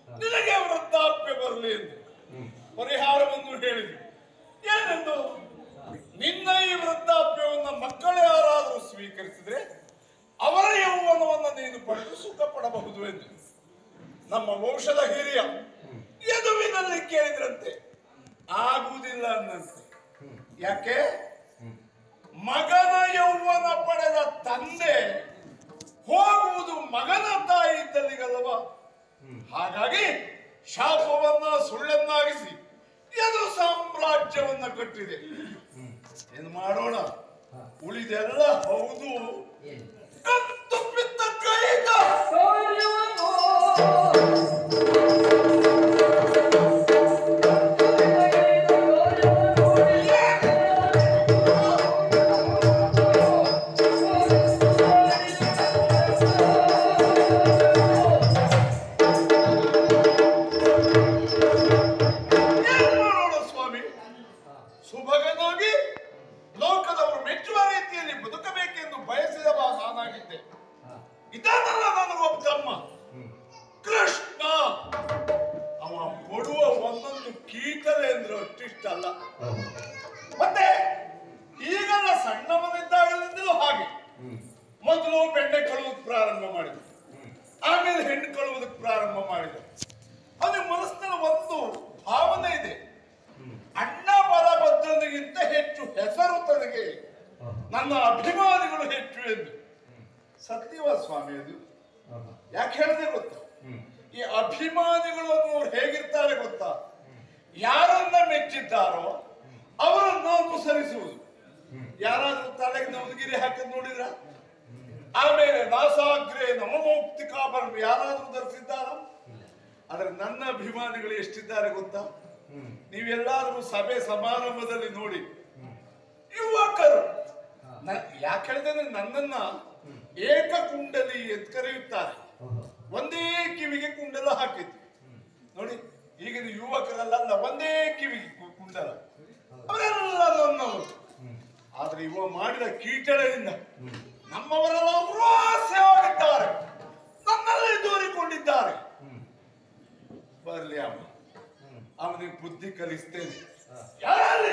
ನಿನಗೆ ವೃದ್ಧಾಪ್ಯ ಬರಲಿ ಎಂದು ಪರಿಹಾರವನ್ನು ಹೇಳಿದೆ ಏನೆಂದು ನಿನ್ನ ಈ ವೃದ್ಧಾಪ್ಯವನ್ನು ಮಕ್ಕಳು ಯಾರಾದರೂ ಸ್ವೀಕರಿಸಿದ್ರೆ ಅವರ ಯೌವನವನ್ನು ನೀನು ಪಡೆದು ಸುಖ ಪಡಬಹುದು ಎಂದು ನಮ್ಮ ವಂಶದ ಹಿರಿಯ ಯದುವಿನಲ್ಲಿ ಕೇಳಿದ್ರಂತೆ ಆಗುವುದಿಲ್ಲ ಅನ್ನಂತೆ ಯಾಕೆ ಮಗನ ಯೌವನ ಪಡೆದ ತಂದೆ ಹೋಗುವುದು ಮಗನ ತಾಯಿ ಇದ್ದಲ್ಲಿಗಲ್ವ ಹಾಗಾಗಿ ಶಾಪವನ್ನ ಸುಳ್ಳನ್ನಾಗಿಸಿ ಯದು ಸಾಮ್ರಾಜ್ಯವನ್ನ ಕಟ್ಟಿದೆ ಏನು ಮಾಡೋಣ ಉಳಿದೆಲ್ಲ ಹೌದು ಕತ್ತು ಬಿದ್ದ ಕೈಗ ಏನ್ ಮಾಡೋಣ ಸ್ವಾಮಿ ಸುಭಗನಾಗಿ ಲೋಕದವರು ಮೆಚ್ಚುವ ರೀತಿಯಲ್ಲಿ ಬದುಕಬೇಕೆಂದು ಬಯಸಿದವ ನಾನಾಗಿದ್ದೆ ಇದನ್ನಲ್ಲ ನನಗೊಬ್ಬ ತಮ್ಮ ಕೃಷ್ಣ ಅವ ಕೊಡುವ ಒಂದೊಂದು ಕೀಟಲೆ ಅಂದ್ರೆ ಅಷ್ಟಿಷ್ಟಲ್ಲ ಮತ್ತೆ ಈಗೆಲ್ಲ ಸಣ್ಣವನಿದ್ದಾಗಲಿಂದಲೂ ಹಾಗೆ ಮೊದಲು ಬೆಣ್ಣೆ ಕಳುವುದಕ್ಕೆ ಪ್ರಾರಂಭ ಮಾಡಿದ ಆಮೇಲೆ ಹೆಣ್ಣು ಕಳುವುದಕ್ಕೆ ಪ್ರಾರಂಭ ಮಾಡಿದ ಅದು ಮನಸ್ಸಿನಲ್ಲಿ ಒಂದು ಭಾವನೆ ಇದೆ ಅಣ್ಣ ಬಲಭದ್ರನಿಗಿಂತ ಹೆಚ್ಚು ಹೆಸರು ತನಗೆ ನನ್ನ ಅಭಿಮಾನಿಗಳು ಹೆಚ್ಚು ಎಂದು ಸತ್ಯವ ಸ್ವಾಮಿ ಅದು ಯಾಕೆ ಹೇಳಿದೆ ಗೊತ್ತಾ ಈ ಅಭಿಮಾನಿಗಳು ಅನ್ನೋರು ಹೇಗಿರ್ತಾರೆ ಗೊತ್ತಾ ಯಾರನ್ನ ಮೆಚ್ಚಿದ್ದಾರೋ ಅವರನ್ನ ಅನುಸರಿಸುವುದು ಯಾರಾದ್ರೂ ತಲೆಗೆ ನವದಗಿರಿ ಹಾಕಿದ್ ನೋಡಿದ್ರ ಆಮೇಲೆ ನಾಸಾಗ್ರೆ ನಮಮೌಕ್ತಿಕಾಭರಣ ಯಾರಾದ್ರೂ ಧರಿಸಿದ್ದಾರೋ ಆದ್ರೆ ನನ್ನ ಅಭಿಮಾನಿಗಳು ಎಷ್ಟಿದ್ದಾರೆ ಗೊತ್ತಾ ನೀವೆಲ್ಲಾದ್ರೂ ಸಭೆ ಸಮಾರಂಭದಲ್ಲಿ ನೋಡಿ ಯುವಕರು ನ- ಯಾಕೆ ಹೇಳಿದೆ ಅಂದ್ರೆ ನನ್ನನ್ನ ಏಕಕುಂಡಲಿ ಅಂತ ಕರೆಯುತ್ತಾರೆ ಒಂದೇ ಕಿವಿಗೆ ಕುಂಡಲ ಹಾಕಿತ್ತು ನೋಡಿ ಈಗಿನ ಯುವಕರಲ್ಲ ಒಂದೇ ಕಿವಿಗೆ ಕು- ಕುಂಡಲ ಅವರೆಲ್ಲ ನನ್ನವರು ಆದ್ರೆ ಇವ ಮಾಡಿದ ಕೀಟಳೆಯಿಂದ ನಮ್ಮವರೆಲ್ಲ ರೋಸ್ಯವಾಗಿದ್ದಾರೆ ನನ್ನಲ್ಲಿ ದೂರಿಕೊಂಡಿದ್ದಾರೆ ಬರ್ಲಿ ಅವನು ಅವನಿಗೆ ಬುದ್ಧಿ ಕಲಿಸ್ತೇನೆ ಯಾರಲ್ಲಿ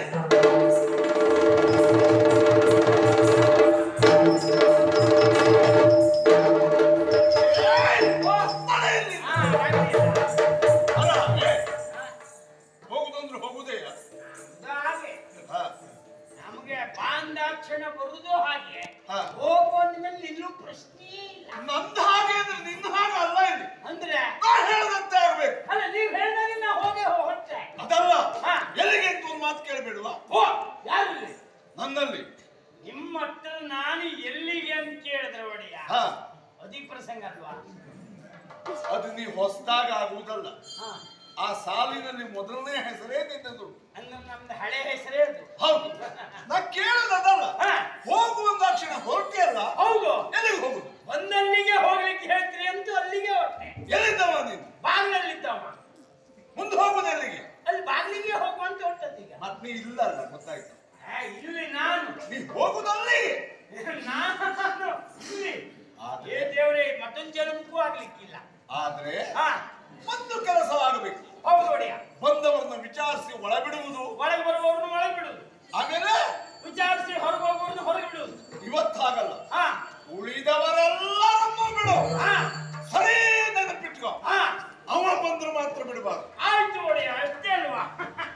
ಏಯ್! ಅರೆ ಇಲ್ಲಿ. ಅಲ್ಲ, ಏ. ಹೋಗುದಂದ್ರೆ ಹೋಗುದೇ ಹಾಗೆ ಹಾ ನಮಗೆ ಬಾಂಧಾಕ್ಷಣ ಬರುದು ಹಾಗೆ ಹಾ. ಹೋಗು ಅಂದ್ಮೇಲೆ ನಿಲ್ಲೂ ಪ್ರಶ್ನೆಯೇ ಇಲ್ಲ ನಂದು ಹಾಗೆ ಅಂದ್ರೆ ನಿನ್ನ ಹಾಗೆ ಅಲ್ಲ ಇಲ್ಲಿ ಅಂದ್ರೆ ನಾ ಹೇಳದಂತೆ ಆಗ್ಬೇಕು ಅಲ್ಲ ನೀವ್ ಹೇಳಿದಾಗ ನಾ ಹೋಗೇ ಹೊಟ್ಟೆ ಅದಲ್ಲ ಹಾ. ಎಲ್ಲಿಗೆ ಅಂತ ಒಂದು ಮಾತು ಕೇಳಬೇಡುವ ಓ ಯಾರಲ್ಲಿ ನನ್ನಲ್ಲಿ ನಿಮ್ಮ ಹತ್ರ ನಾನು ಎಲ್ಲಿಗೆ ಅಂತ ಕೇಳಿದ್ರೆ ಒಡೆಯ ಹಾ ಅದಿ ಪ್ರಸಂಗ ಅಲ್ವಾ ಅದು ನೀವು ಹೊಸದಾಗ ಆಗುವುದಲ್ಲ ಹಾ ಆ ಸಾಲಿನಲ್ಲಿ ಮೊದಲನೇ ಹೆಸರೇ ನಿನ್ನದು ಅಂದ್ರೆ ನಮ್ದು ಹಳೆ ಹೆಸರೇ ಅದು ಹೌದು ನಾ ಕೇಳೋದಲ್ಲ ಹಾ. ಹೋಗುವಂದಾಕ್ಷಣ ಹೊರಟಿಯಲ್ಲ ಹೌದು ಎಲ್ಲಿಗೆ ಹೋಗುದು ಒಂದಲ್ಲಿಗೆ ಹೋಗ್ಲಿಕ್ಕೆ ಹೇಳ್ತೀರಿ ಅಂತ ಅಲ್ಲಿಗೆ ಹೊಟ್ಟೆ ಎಲ್ಲಿದ್ದವ ನೀನು ಬಾಗಿಲಲ್ಲಿದ್ದವ ಮುಂದೆ ಹೋಗುದು ಎಲ್ಲಿಗೆ ಅಲ್ಲಿ ಬಾಗಿಲಿಗೆ ಹೋಗುವಂತ ಹೊಟ್ಟದೀಗ ಮತ್ ನೀ ಇಲ್ಲ ಅಲ್ಲ ಗೊತ್ತಾಯ್ತು ಆ, ಇಲ್ಲಿ ನಾನು ನೀ ಹೋಗುದು ಅಲ್ಲಿಗೆ ನಾನು ಇಲ್ಲಿ. ಆದ್ರೆ- ಏ ದೇವ್ರೆ ಮತ್ತೊಂದು ಜನ್ಮಕ್ಕೂ ಆಗ್ಲಿಕ್ಕಿಲ್ಲ ಆದ್ರೆ ಹಾ ಒಂದು ಕೆಲಸ ಆಗಬೇಕು ಹೌದು ಒಡೆಯ ಬಂದವರನ್ನ ವಿಚಾರಿಸಿ ಒಳಬಿಡುವುದು ಒಳಗೆ ಬರುವವ್ರನ್ನ ಒಳಗೆ ಬಿಡುದು ಆಮೇಲೆ ವಿಚಾರಿಸಿ ಹೊರಗೆ ಹೋಗುವವ್ರನ್ನ ಹೊರಗೆ ಬಿಡುದು ಇವತ್ತಾಗಲ್ಲ ಹಾ ಉಳಿದವರೆಲ್ಲರನ್ನೂ ಬಿಡು ಹಾ ಸರಿ ನೆನಪಿಟ್ಕೋ ಹಾ ಅವ ಬಂದ್ರು ಮಾತ್ರ ಬಿಡಬಾರ್ದು ಆಯ್ತು ಒಡೆಯ ಅಷ್ಟೇ ಅಲ್ವಾ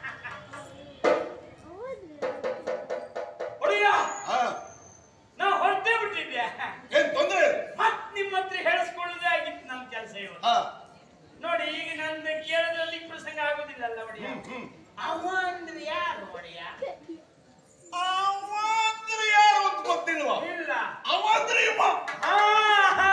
ಒಡೆಯ ಹಾ ನಾ ಹೊರಟೇ ಬಿಟ್ಟಿದ್ದೆ ಏನ್ ತೊಂದ್ರೆ ಇಲ್ಲ ಮತ್ ನಿಮ್ಮ ಹತ್ರ ಹೇಳಿಸ್ಕೊಳ್ಳೋದೇ ಆಗಿತ್ತು ನಮ್ ಕೆಲಸ ಇವತ್ತು ಹಾ ನೋಡಿ ಈಗ ನಂದು ಕೇಳೋದ್ರಲ್ಲಿ ಪ್ರಸಂಗ ಆಗುದಿಲ್ಲಲ್ಲ ಒಡೆಯ ಹ್ಮ್ ಹ್ಮ್ ಅವ ಅಂದ್ರೆ ಯಾರು ಒಡೆಯ ಅವ ಅಂದ್ರೆ ಯಾರು ಅಂತ ಗೊತ್ತಿಲ್ವಾ ಇಲ್ಲ ಅವ ಅಂದ್ರೆ ಇವ ಆಹಾ!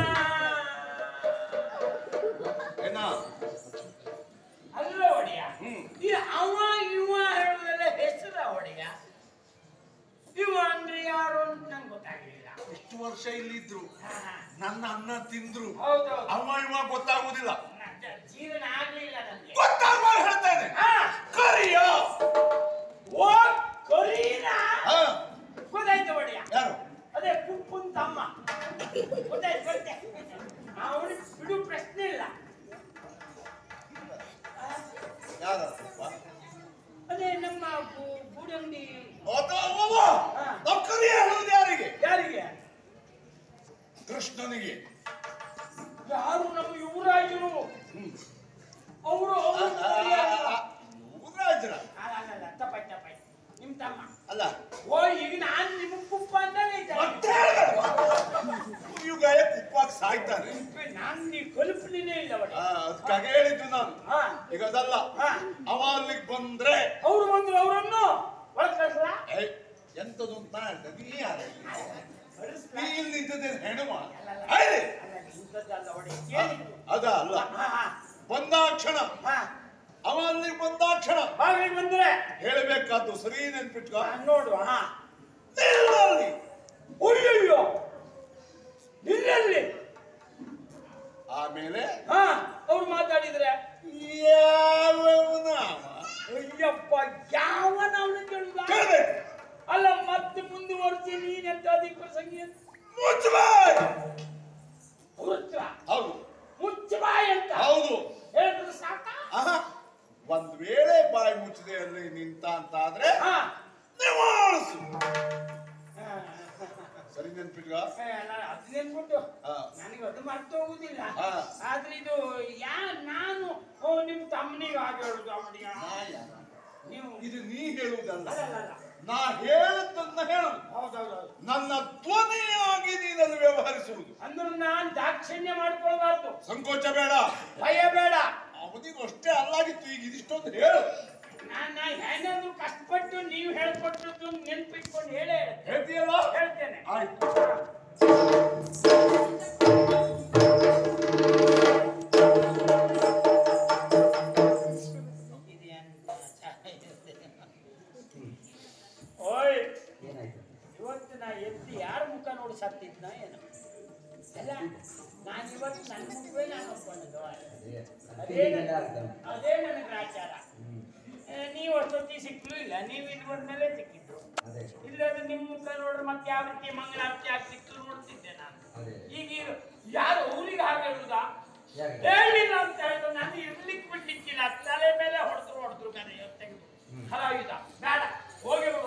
ಏನ ಅಲ್ಲ ಒಡೆಯ ಹ್ಮ್ ಈ ಅವ ಇವ ಹೇಳುದೆಲ್ಲ ಹೆಸರ ಒಡೆಯ ಇವ ಅಂದ್ರೆ ಯಾರು ಅಂತ ನಂಗೆ ಗೊತ್ತಾಗ್ಲಿಲ್ಲ ಇಷ್ಟು ವರ್ಷ ಇಲ್ಲಿದ್ರು ಹಾ, ಹಾ. ನನ್ನ ಅನ್ನ ತಿಂದ್ರು ಹೌದೌದು ಅವ ಇವ ಗೊತ್ತಾಗುದಿಲ್ಲ ನನ್ನ ಜೀವನ ಆಗ್ಲಿಲ್ಲ ನನಗೆ ಗೊತ್ತಾಗುವ ಹೇಳ್ತೇನೆ ಹಾ ಕರಿಯ ಓ ಕರೀನಾ ಹಾ ಗೊತ್ತಾಯ್ತು ಒಡೆಯ ಯಾರು ಅದೇ ಕುಪ್ಪನ್ ತಮ್ಮ ಗೊತ್ತಾಯ್ತು ಗೊತ್ತೆ ಅವನಿಗೆ ಬಿಡು ಪ್ರಶ್ನೆ ಇಲ್ಲ ಯಾರಪ್ಪ ಅದೇ ನಮ್ಮ ಗು- ಗೂಡಂಗಡಿ ನೌಕರಿ ಹೇಳುವುದು ಯಾರಿಗೆ ಯಾರಿಗೆ ಕೃಷ್ಣನಿಗೆ ಯಾರು ನಮ್ಮ ಯುವರಾಜರು ಅವರು ಯುವರಾಜರ ತಪ್ಪಾಯ್ತು ತಪ್ಪಾಯ್ತು ನಿಮ್ ತಮ್ಮ ಅಲ್ಲ ಓ ಈಗ ನಾನ್ ನಿಮಗ್ ಕುಪ್ಪ ಅಂತಾನೆ ಮತ್ತೆ ಇವುಗಳೇ ಕುಪ್ಪಾಕ್ ಸಾಯ್ತಾನೆ ನಾನ್ ನೀ ಕಲ್ಪನೆನೇ ಇಲ್ಲ ಅವಳಿಗೆ ಆ, ಅದಕ್ಕಾಗಿ ಹೇಳಿದ್ದು ನಾನು ಹಾ ಈಗ ಅದಲ್ಲ ಹಾ ಅವ ಅಲ್ಲಿಗೆ ಬಂದ್ರೆ ಅವ್ರು ಬಂದ್ರು ಅವರನ್ನು ಒಳಗ್ ಕಳ್ಸಲ್ಲ ಏಯ್, ಎಂತದು ಅಂತ ನಾ ಹೇಳ್ದೆ, ನೀ ಯಾರು ಕಳಿಸ್ಲಾ? ನೀ ಇಲ್ಲಿ ನಿಂತಿದ್ದೇನೆ ಹೆಣುವ ಅಲ್ಲಲ್ಲ. ಹೇಳಿ ಅಲ್ಲ, ಇಂಥದ್ದಲ್ಲ ಹೊಡಿ. ಏನಿದು? ಅದ ಅಲ್ಲ ಹಾ, ಹಾ, ಬಂದಾಕ್ಷಣ ಹಾ. ಅವ ಅಲ್ಲಿಗೆ ಬಂದಾಕ್ಷಣ ಬಾಗಿಲಿಗೆ ಬಂದ್ರೆ ಹೇಳಬೇಕಾದ್ದು ಸರಿ ನೆನ್ಪಿಟ್ಕೊ ಹಾ, ನೋಡುವ ಹಾ ನಿಲ್ಲಲ್ಲಿ. ಅಯ್ಯಯ್ಯೋ ನಿಲ್ಲಲ್ಲಿ ಆಮೇಲೆ ಹಾ ಅವ್ರು ಮಾತಾಡಿದ್ರೆ ಯಾವನ ಅಯ್ಯಪ್ಪ ಯಾವನ ಅವನು ಕೇಳುದ ಕೇಳ್ಬೇಕು ಅಲ್ಲ ಮತ್ತೆ ಮುಂದುವರೆಸಿ ನೀನೆಂತ ಅಧಿಕ ಪ್ರಸಂಗಿ ಮುಚ್ಚಬಾಯ್ ಮುಚ್ಚ ಹೌದು ಮುಚ್ಚಬಾಯ್ ಅಂತ ಹೌದು ಹೇಳಿದ್ರೆ ಸಾಕ ಆಹಾ. ಒಂದ್ ವೇಳೆ ಬಾಯಿ ಮುಚ್ಚದೆ ಅಲ್ಲಿ ನಿಂತ ಅಂತ ಆದ್ರೆ ಹಾ ನಿವಾಳಿಸು ಹಾ, ಸರಿ ನೆನ್ಪಿಟ್ಕ ಹಾ, ಅಲ್ಲ, ಅದ್ ನೆನ್ಬಿಟ್ಟು ಹಾ. ನನಗೆ ಅದು ಮರ್ತು ಹೋಗುದಿಲ್ಲ ಹಾ. ಆದ್ರೆ ಇದು ಯಾ ನಾನು ಓ ನಿಮ್ ತಮ್ಮನಿಗೆ ಹಾಗೆ ಹೇಳುದು ಅವನಿಗೆ ನೀವು ಇದು ನೀ ಹೇಳುವುದಲ್ಲ ಅಲ್ಲ, ಅಲ್ಲ, ಅಲ್ಲ. ನಾ ಹೇಳದ್ದನ್ನ ಹೇಳುದು ಹೌದೌದೌದು ನನ್ನ ಧ್ವನಿಯಾಗಿ ನೀನನ್ನು ವ್ಯವಹರಿಸುವುದು ಅಂದ್ರೆ ನಾನ್ ದಾಕ್ಷಿಣ್ಯ ಮಾಡ್ಕೊಳ್ಬಾರ್ದು ಸಂಕೋಚ ಬೇಡ ಭಯ ಬೇಡ ಅವನಿಗೂ ಅಷ್ಟೇ ಅಲ್ಲಾಗಿತ್ತು ಈಗ ಇದಿಷ್ಟೊಂದು ಹೇಳು ನಾನ್ ನಾ ಏನಾದ್ರು ಕಷ್ಟಪಟ್ಟು ನೀವು ಹೇಳ್ಕೊಟ್ಟದ್ದು ನೆನ್ಪಿಟ್ಕೊಂಡು ಹೇಳೇ ಹೇಳ್ತೀಯಲ್ಲ ಹೇಳ್ತೇನೆ ಆಯ್ತು ಓಯ್ ಏನಾಯ್ತು ಇವತ್ತು ನಾ ಎದ್ದು ಯಾರ ಮುಖ ನೋಡಿ ಸತ್ತಿದ್ನ ಏನು ಅಲ್ಲ ನಾನು ಇವತ್ತು ನನ್ನ ಮುಖವೇ ನಾನು ನೋಡ್ಕೊಂಡದ್ದು ಅದೇ ಅದೇ ಅದೇ ಅರ್ಥ ಅದೇ ನನಗೆ ಗ್ರಾಚಾರ ಹ್ಮ್ ಆ, ನೀವು ಅಷ್ಟೊತ್ತಿ ಸಿಕ್ಲು ಇಲ್ಲ ನೀವು ಇಲ್ಲಿ ಬಂದ್ಮೇಲೆ ಸಿಕ್ಕಿದ್ರು ಅದೇ ಇಲ್ಲದ್ರೆ ನಿಮ್ಮ ಮುಖ ನೋಡ್ರೆ ಮತ್ತೆ ಯಾವ ರೀತಿ ಮಂಗಳಾರತಿ ಆಗಿ ಸಿಕ್ಕಲು ನೋಡ್ತಿದ್ದೆ ನಾನು ಅದೇ ಈಗ ಈಗ ಯಾರು ಊರಿಗೆ ಹಾಗೆ ಹೇಳುದಾ ಯಾಕೆ? ಹೇಳಿಲ್ಲ ಅಂತ ಹೇಳಿದ್ರು ನಾನು ಇರ್ಲಿಕ್ಕೆ ಬಿಡ್ಲಿಕ್ಕಿಲ್ಲ ತಲೆ ಮೇಲೆ ಹೊಡೆದ್ರು ಹೊಡೆದ್ರು ಕರೆ ತೆಗೆದು ಹ್ಮ್. ಕಲಾವಿದ ಬೇಡ ಹೋಗಿ